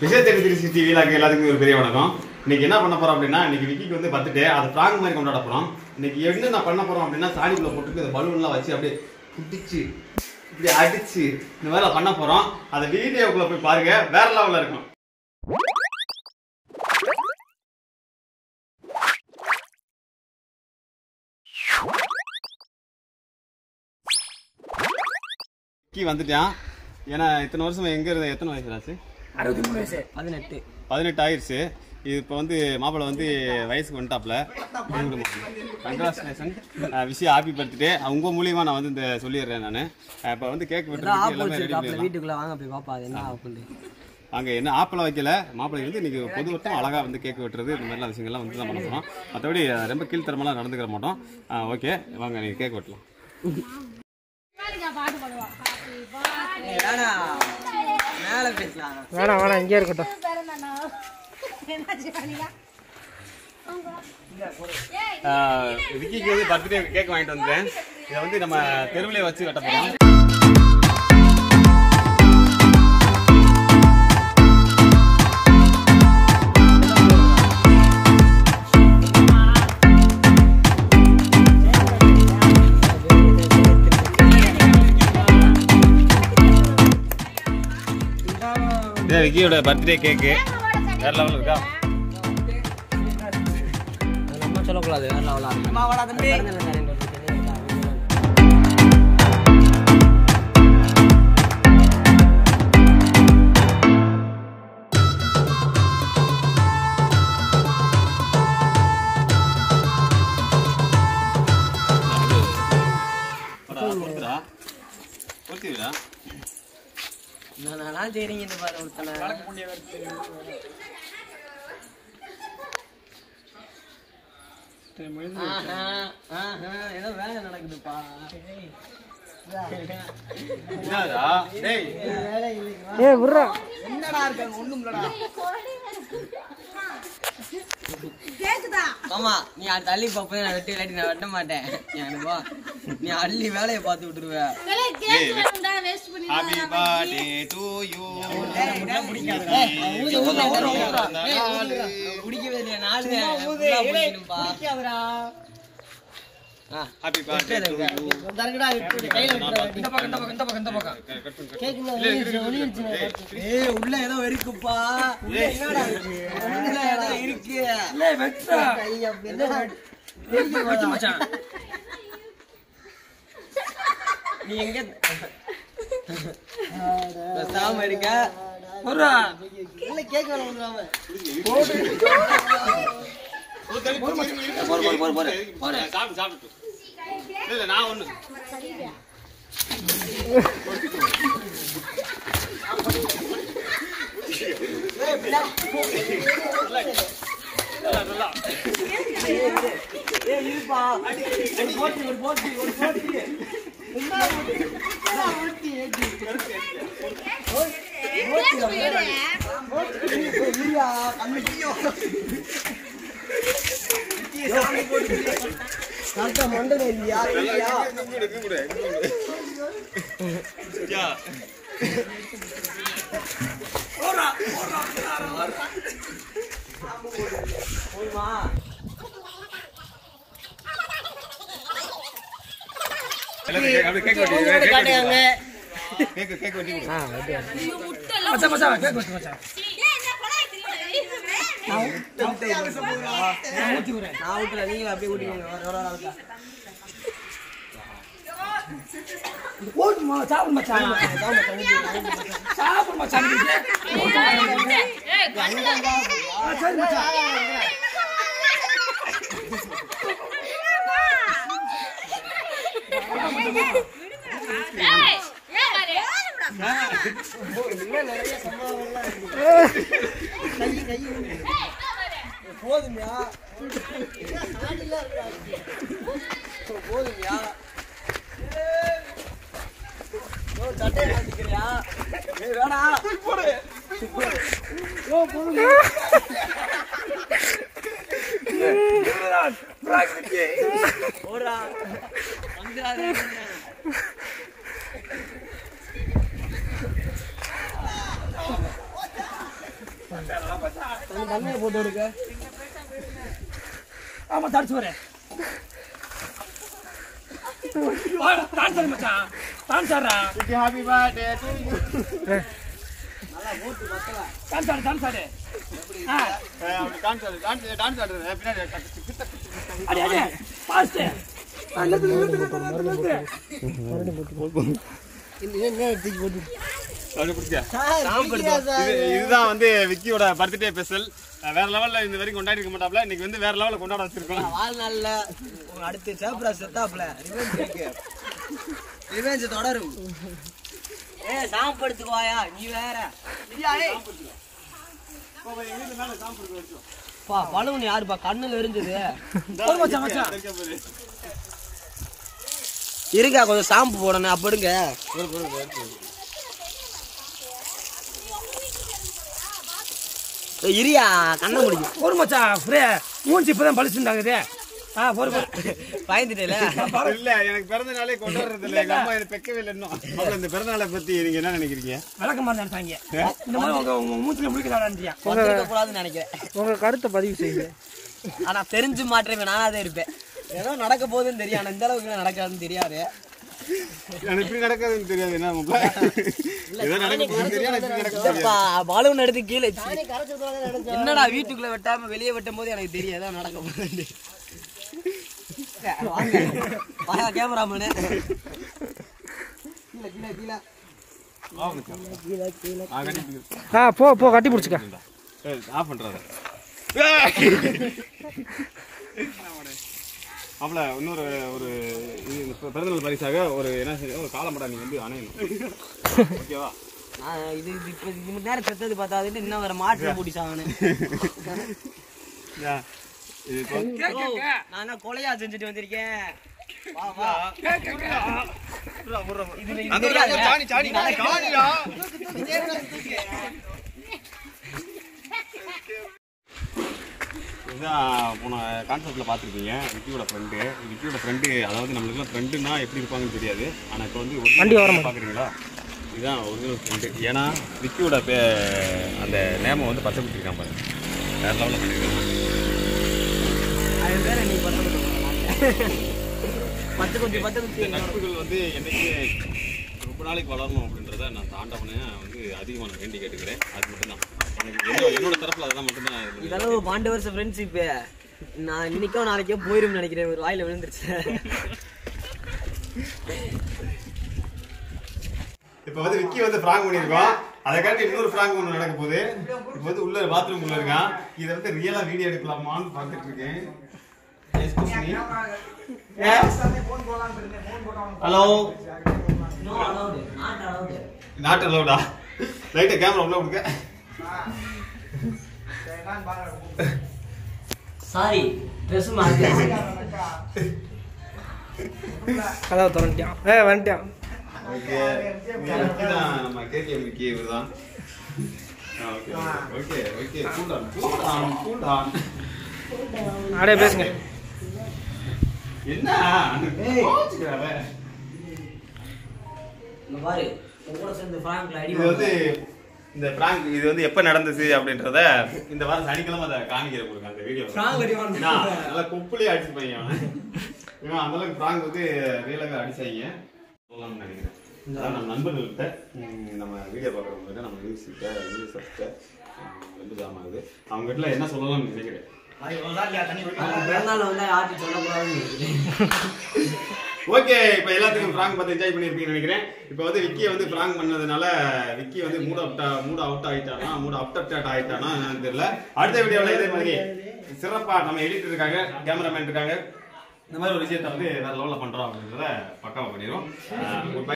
விஜய் தேடி three sixty வீலாக்கு எல்லாத்துக்கும் ஒரு பெரிய வணக்கம் இன்னைக்கு என்ன பண்ண போறோம் அப்படின்னா இன்னைக்கு விக்கிக்கு வந்து பர்த்டே அதை ப்ராங்க் மாதிரி கொண்டாட போறோம் இன்னைக்கு என்ன நான் பண்ண போறோம் அப்படின்னா சாணிக்குள்ள போட்டுட்டு இந்த பலூன்லாம் வச்சு அப்படியே குட்டிச்சு இப்படி அடிச்சு இந்த மாதிரி நான் பண்ண போறோம் அதை வீடியோக்குள்ள போய் பாருங்க வேற லெவல்ல இருக்கும் விக்கி வந்துட்டான் ஏன்னா இத்தனை வருஷம் எங்க இருந்த எத்தனை வயசு ஆச்சு அறுபத்தி மூணு வயசு பதினெட்டு பதினெட்டு ஆயிடுச்சு இது இப்போ வந்து மாப்பிள்ளை வந்து வயசுக்கு வந்துட்டாப்ல கங்க்ராச்சுலேஷன் விஷயம் ஹாப்பி பர்த்டே உங்க மூலியமா நான் வந்து இந்த சொல்லிடுறேன் நான் இப்போ வந்து கேக் ஏதோ ஆப் வெட்டுறதுக்கு எல்லாமே ரெடி வச்சிருக்காப்ல பண்ணிடலாம் வீட்டுக்குள்ள வாங்க போய் பாப்பா அது என்ன ஆப்புன்னு அங்கே என்ன ஆப்பில் வைக்கல மாப்பிள்ளை வந்து இன்னைக்கு பொது வட்டம் அழகாக வந்து கேக் வெட்டுறது இந்த மாதிரிலாம் விஷயங்கள்லாம் வந்து தான் பண்ண போகிறோம் மற்றபடி ரொம்ப கீழ்த்தரமெல்லாம் நடந்துக்கிற மாட்டோம் ஓகே வாங்க நீங்கள் கேக் வெட்டலாம் மேல பேசலாம் வேணாம் வேணாம் இங்கே இருக்கட்டும் விக்கிக்கு வந்து பர்த்டே கேக் வாங்கிட்டு வந்தேன் இதை வந்து நம்ம தெருவிலே வச்சு வெட்ட போகிறோம் இது விக்கியோட பர்த்டே கேக்கு வேற லெவலில் இருக்கா நம்ம சொல்லக்கூடாது வேற லெவலா அம்மா வாடா தம்பி கொடுத்துடா கொடுத்துடா நான் செய்றீங்க இந்த பாரு ஒருத்தனை ஆஹா, ஆஹா, ஏதோ வேலை நடக்குதுப்பா என்னடா டேய் ஏ விட்றா என்னடா இருக்காங்க ஒண்ணும் இல்லடா ஆமா நீ அது தள்ளி பாப்ப நான் வெட்டி இல்லாட்டி நான் வெட்ட மாட்டேன் நீ அனுபவா நீ அள்ளி வேலையை பார்த்து விட்டுருவ ஹாப்பி பர்த்டே டு யூ குடிக்கவே இல்லையா நாலு ஃபுல்லா குடிக்கணும்பா ஆ ஹாப்பி பர்த்டே டு யூ ஏய் உள்ள ஏதோ இருக்குப்பா என்னடா இருக்கு? உள்ள ஏதோ இருக்கு கையை என்னடா மச்சான் நீ எங்க பேசாம இருக்க இல்ல கேக்க வேணாம் வந்துடாம போரு போரு போரு போரு சாப்பிட்டு சாப்பிட்டு இல்ல நான் ஒண்ணு ஏய் இருப்பா ஒரு போட்டி ஒரு போட்டி ஒரு போட்டி என்ன போட்டி? என்ன போட்டி ஏடி? இல்லையா, கண்ணுக்கியோ. கரெக்டா மண்டல இல்லையா இல்லையா யா போதுமா எல்லாரும் அப்படியே கேக் வெட்டி காட்டுங்க கேக் கேக் வெட்டி கொடு. நான் விட்டுறேன் நீங்க அப்படியே ஊட்டிக்கோங்க வர வர வர இருக்கா போட்டுமா சாப்பிடு மச்சான் சாப்பிடு மச்சான் சரி மச்சான் போதுமையா போதுமையா சட்டையை மாத்திக்கிறியா ஏய் வேணா போடு ஓ போதுங்க போடா வந்துடாதே தண்ணியை போட்டு எடுக்க ஆமா தாடிச்சு வரேன் டான்ஸ் ஆடு மச்சான் டான்ஸ் ஆடுறா ஹாப்பி பர்த்டே டான்ஸ் ஆடு டான்ஸ் ஆடு ஆ டான்ஸ் ஆடு டான்ஸ் டான்ஸ் ஆடுறது பின்னாடி அடி அடி ஃபாஸ்ட் அப்படி பிடிச்சியா இது இதுதான் வந்து விக்கியோட பர்த்டே ஸ்பெஷல் வேற லெவல்ல இந்த வரைக்கும் கொண்டாடி இருக்க மாட்டாப்ல இன்னைக்கு வந்து வேற லெவல்ல கொண்டாட வச்சிருக்கோம் வாழ்நாள்ல உங்க அடுத்து சேப்ரா செத்தாப்ல ரிவெஞ்ச் இருக்கு ரிவெஞ்ச் தொடரும் ஏ சாம்படுத்துக்குவாயா நீ வேற இல்லையா, ஏய். பா பலூன் யாருப்பா கண்ணுல இருந்தது மச்சான் மச்சான் இருக்கா கொஞ்சம் ஷாம்பு போடணும் அப்படிங்க இரியா கண்ணை முடிக்கும் ஒரு மச்சான் ஃப்ரே மூஞ்சி இப்பதான் பளிச்சுண்டாகுது ஆ பொறு பொறு பயந்துட்டேல இல்ல எனக்கு பிறந்த நாளே கொண்டாடுறது இல்ல எங்க அம்மா எனக்கு பெக்கவே இல்லை இன்னும் அப்புறம் இந்த பிறந்த நாளை பத்தி நீங்க என்ன நினைக்கிறீங்க விளக்க மாதிரி நினைச்சாங்க இந்த மாதிரி உங்க உங்க மூச்சில முடிக்கிறான்றியா வந்திருக்க கூடாதுன்னு நினைக்கிறேன் உங்க கருத்தை பதிவு செய்யுங்க ஆனா தெரிஞ்சு மாற்றமே நானா தான் இருப்பேன் ஏதோ நடக்க போகுதுன்னு தெரியும் ஆனா இந்த அளவுக்கு நடக்காதுன்னு தெரியாது எனக்கு இப்படி நடக்காதுன்னு தெரியாது என்ன மாப்ள? ஏதோ நடக்க போகுதுன்னு தெரியும் எனக்கு இப்படி நடக்க தெரியாது இதப்பா, பலூன் எடுத்து கீழே வச்சு. என்னடா வீட்டுக்குள்ள வெட்டாம வெளியே வெட்டும் போது எனக்கு தெரியும் ஏதோ நடக்க போகுதுன்னு வாங்க வாங்க கேமராமேனு கீழே கீழே கீழே ஆ, கண்டிப்பா. ஆ போ போ கட்டி பிடிச்சிக்க ஏய், ஆஃப் பண்றாத அவள இன்னொரு ஒரு இது இந்த பி- பிறந்தநாள் பரிசாக ஒரு என்ன செய்ய ஒரு காலம்படா நீ வந்து அணையணும் ஓகேவா நான் இது இது இப்ப இது மணி நேரம் செத்தது பார்த்தாதுன்னு இன்னும் வேற மாற்றம் போட்டி சாவனு யா, இது இப்போ- நான் என்ன கொலையா செஞ்சுட்டு வந்திருக்கேன் வா வா இதுல இது அந்த தெரியாதா? ஒரு சாணி, சாணி, சாணி, சாணிடா. இதுதான் போன கான்செப்ட்ல பார்த்துருப்பீங்க விக்கியோட ஃப்ரெண்டு விக்கியோட ஃப்ரெண்டு அதாவது நம்மளுக்குலாம் ஃப்ரெண்டுனா எப்படி இருப்பாங்கன்னு தெரியாது ஆனால் இப்போ வந்து வண்டி வர ஒரு பார்க்குறீங்களா இதுதான் ஒரிஜினல் ஃப்ரெண்டு ஏன்னா விக்கியோட பே அந்த நேமம் வந்து பச்சை குத்திருக்கான் பாருங்க வேற லெவலில் பண்ணியிருக்காங்க அது வேற நீ பண்ண பத்து குத்தி பத்து குத்தி இந்த நட்புகள் வந்து என்னைக்கு ரொம்ப நாளைக்கு வளரணும் அப்படின்றத நான் தாண்டவனே வந்து அதிகமாக நான் வேண்டி கேட்டுக்கிறேன் அது மட்டும்தான் எனக்கு என்னோட என்னோட தரப்புல அதெல்லாம் மட்டும்தான் இது பண்ணி- இதெல்லாம் ஒரு பன்னெண்டு வருஷம் ஃப்ரெண்ட்ஷிப் நான் இன்னைக்கோ நாளைக்கோ போயிரும் நினைக்கிறேன் ஒரு வாயில விழுந்துருச்சு இப்போ வந்து விக்கி வந்து ஃப்ராங்க் பண்ணியிருக்கோம் அதை காட்டி இன்னொரு ஃப்ராங்க் ஒன்று நடக்க போகுது இப்போ வந்து உள்ள பாத்ரூம் உள்ள இருக்கான் இதை வந்து ரியலா வீடியோ எடுக்கலாமான்னு பார்த்துட்டு இருக்கேன் Excuse me. ஹலோ நாட் அலௌடா லைட்டா கேமரா உள்ள கொடுக்க சாரி ட்ரெஸ் மாத்தி கதவை திறந்துட்டான் ஏ வந்துட்டான் ஓகே விக்கி தான் நம்ம கேடிஎம் விக்கி இவர்தான் okay okay okay cool down cool down cool down அப்படியே பேசுங்க என்ன கோச்சுக்கிறாவே இங்க பாரு உன் கூட சேர்ந்து ஃப்ராங்க்ல அடி இது வந்து இந்த பிராங்க் இது வந்து எப்ப நடந்துச்சு அப்படின்றத இந்த வாரம் சனிக்கிழமை அதை காமிக்கிற உங்களுக்கு அந்த வீடியோ Prank அடி வாங்க. நல்லா குப்புலயே அடிச்சு பையன் அவன். இவன் அந்த அளவுக்கு பிராங்க் வந்து ரியலாக அடிச்சாங்க சொல்லலாம்னு நினைக்கிறேன் அதான் நம்ம நண்பர்கள்கிட்ட ம், நம்ம வீடியோ பார்க்குறவங்ககிட்ட நம்ம நியூஸ் கிட்ட நியூஸ் கிட்ட ரெண்டு ஜாமாகுது அவங்க கிட்ட என்ன சொல்லலாம்னு நினைக்கிறேன் பிறந்தாள் வந்து யார்கிட்ட சொல்லக்கூடாதுன்னு ஓகே இப்போ எல்லாத்துக்கும் ஃப்ராங்க் பார்த்து என்ஜாய் பண்ணியிருப்பீங்கன்னு நினைக்கிறேன் இப்போ வந்து விக்கியை வந்து ஃப்ராங்க் பண்ணதுனால விக்கி வந்து மூட் அவுட் மூட் அவுட் ஆயிட்டானா மூட் அவுட் அப்டேட் ஆயிட்டானா என்னன்னு தெரியல அடுத்த வீடியோவில் இதே மாதிரி சிறப்பா நம்ம எடிட்டர் இருக்காங்க கேமராமேன் இருக்காங்க இந்த மாதிரி ஒரு விஷயத்தை வந்து வேற லெவலில் பண்றோம் அப்படின்றத பக்காவா பண்ணிடுவோம்